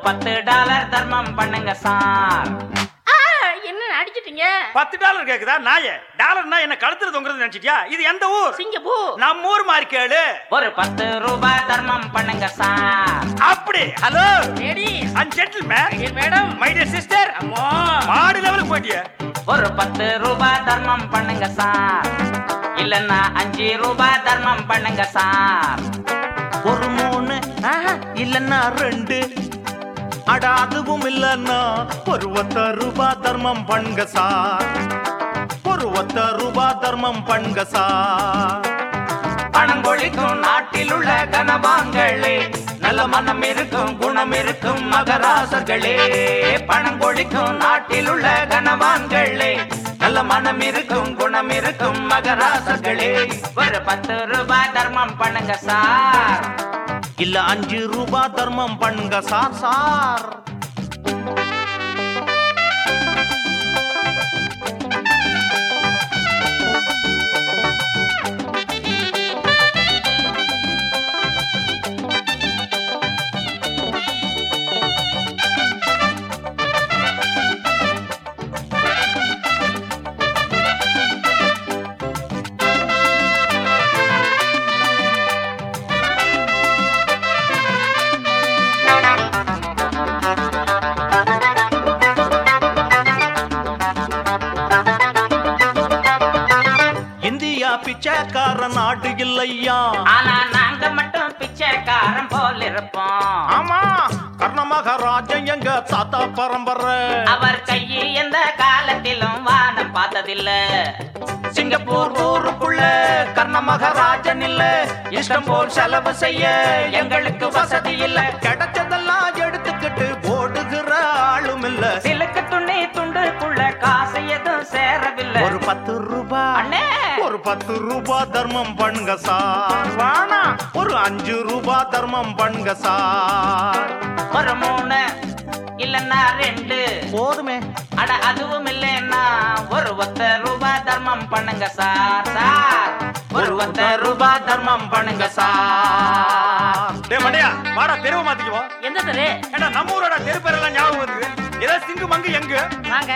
பத்து டாலர் தர்மம் பண்ணுங்க சார் ஆ, என்ன அடிச்சிட்டீங்க பத்து டாலர் கேக்குதா நாயே டாலர்னா என்ன கழுத்துல தொங்குறது நினைச்சிட்டியா இது எந்த ஊர் சிங்கப்பூர் நம்ம ஊர் மாதிரி கேளு ஒரு பத்து ரூபாய் தர்மம் பண்ணுங்க சார் அப்படி hello ladies and gentlemen madam my dear sister அம்மா மாடு லெவலுக்கு போயிட்டியே ஒரு பத்து ரூபாய் தர்மம் பண்ணுங்க சார் இல்லன்னா அஞ்சு ரூபாய் தர்மம் பண்ணுங்க சார் ஒரு மூணு இல்லன்னா ரெண்டு அட அதுவும் இல்லன்னா ஒரு ஒத்த ரூபா தர்மம் பண்ணுங்க சார் ஒரு ஒத்த ரூபா தர்மம் பண்ணுங்க சார் பணம் கொழிக்கும் நாட்டில் உள்ள கனவான்களே நல்ல மனம் இருக்கும் குணம் இருக்கும் மகராசர்களே பணம் கொழிக்கும் நாட்டில் உள்ள கனவான்களே நல்ல மனம் இருக்கும் குணம் இருக்கும் மகராசர்களே ஒரு பத்து ரூபாய் தர்மம் பண்ணுங்க சார் இல்ல அஞ்சு ரூபா தர்மம் பண்ணுங்க சார் சார் இந்தியா பிச்சைக்கார நாடு இல்லையா ஆனா நாங்க மட்டும் பிச்சைக்காரன் போல் இருப்போம் ஆமா கர்ண மகாராஜன் எங்க தாத்தா பரம்பரை அவர் கையை எந்த காலத்திலும் வானம் பார்த்ததில்ல சிங்கப்பூர் ஊருக்குள்ள கர்ண மகாராஜன் இல்ல இஷ்டம் போல் செலவு செய்ய எங்களுக்கு வசதி இல்ல கிடைச்சதெல்லாம் எடுத்துக்கிட்டு ஓடுகிற ஆளும் இல்ல சிலுக்கு துணி துண்டுக்குள்ள காசு எதுவும் சேரவில்லை ஒரு பத்து ரூபாய் அண்ணே ஒரு பத்து ரூபாய் தர்மம் பண்ணுங்க சார் வானா ஒரு அஞ்சு ரூபாய் தர்மம் பண்ணுங்க சார் ஒரு மூணு இல்லன்னா ரெண்டு போதுமே அட அதுவும் இல்லைன்னா ஒரு ஒத்த ரூபாய் தர்மம் பண்ணுங்க சார் சார் ஒரு ஒத்த ரூபாய் தர்மம் பண்ணுங்க சார் டேய் மண்டையா வாடா தெருவை மாத்திக்குவோம் எந்த தெரு ஏண்டா நம்ம ஊரோட தெரு பேரெல்லாம் ஞாபகம் வருது ஏதோ சிங்கு மங்கு எங்கு வாங்க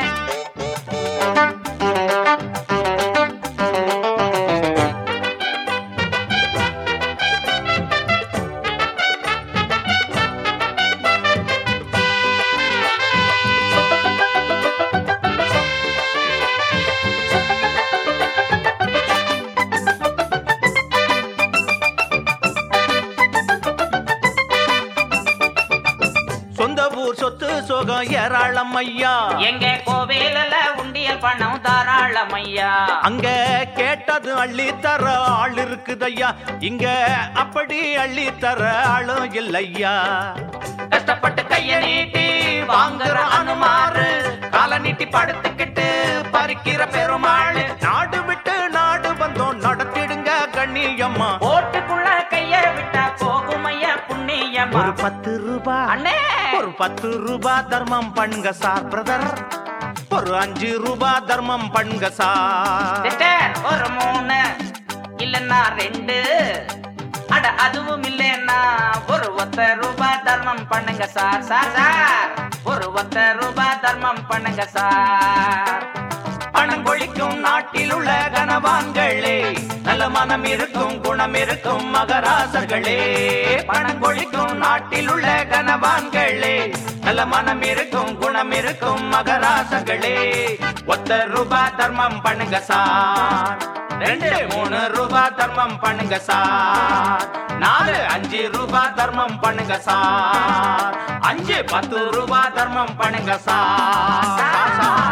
சொந்த ஊர் சொத்து சோகம் ஏராளம் ஐயா எங்க கோவிலில் உண்டியல் பணம் தாராளம் ஐயா அங்க கேட்டது அள்ளி தர ஆள் இருக்குதையா இங்க அப்படி அள்ளி தர ஆளும் இல்லையா கஷ்டப்பட்டு கைய நீட்டி வாங்குற அனுமாரு கால நீட்டி படுத்துக்கிட்டு பறிக்கிற பெருமாள் நாடு விட்டு நாடு வந்தோம் நடத்திடுங்க கண்ணியம்மா ஓட்டுக்குள்ள கைய விட்டா போகும் ஐயா புண்ணியமா ஒரு பத்து ரூபாய் அண்ணே ஒரு பத்து ரூபாய் தர்மம் பண்ணுங்க சார் பிரதர் ஒரு அஞ்சு ரூபாய் தர்மம் பண்ணுங்க சார் சிஸ்டர் ஒரு மூணு இல்லன்னா ரெண்டு அட அதுவும் இல்லைன்னா ஒரு ஒத்த ரூபாய் தர்மம் பண்ணுங்க சார் சார் சார் ஒரு ஒத்த ரூபாய் தர்மம் பண்ணுங்க சார் பணம் கொழிக்கும் நாட்டில் உள்ள கனவான்களே நல்ல மனம் இருக்கும் குணம் இருக்கும் மகராசர்களே பணம் கொழிக்கும் நாட்டில் உள்ள கனவான்களே நல்ல மனம் இருக்கும் குணம் இருக்கும் மகராசர்களே ஒத்த ரூபாய் தர்மம் பண்ணுங்க சார் ரெண்டு மூணு ரூபாய் தர்மம் பண்ணுங்க சார் நாலு அஞ்சு ரூபாய் தர்மம் பண்ணுங்க சார் அஞ்சு பத்து ரூபாய் தர்மம் பண்ணுங்க சார் சார், சார்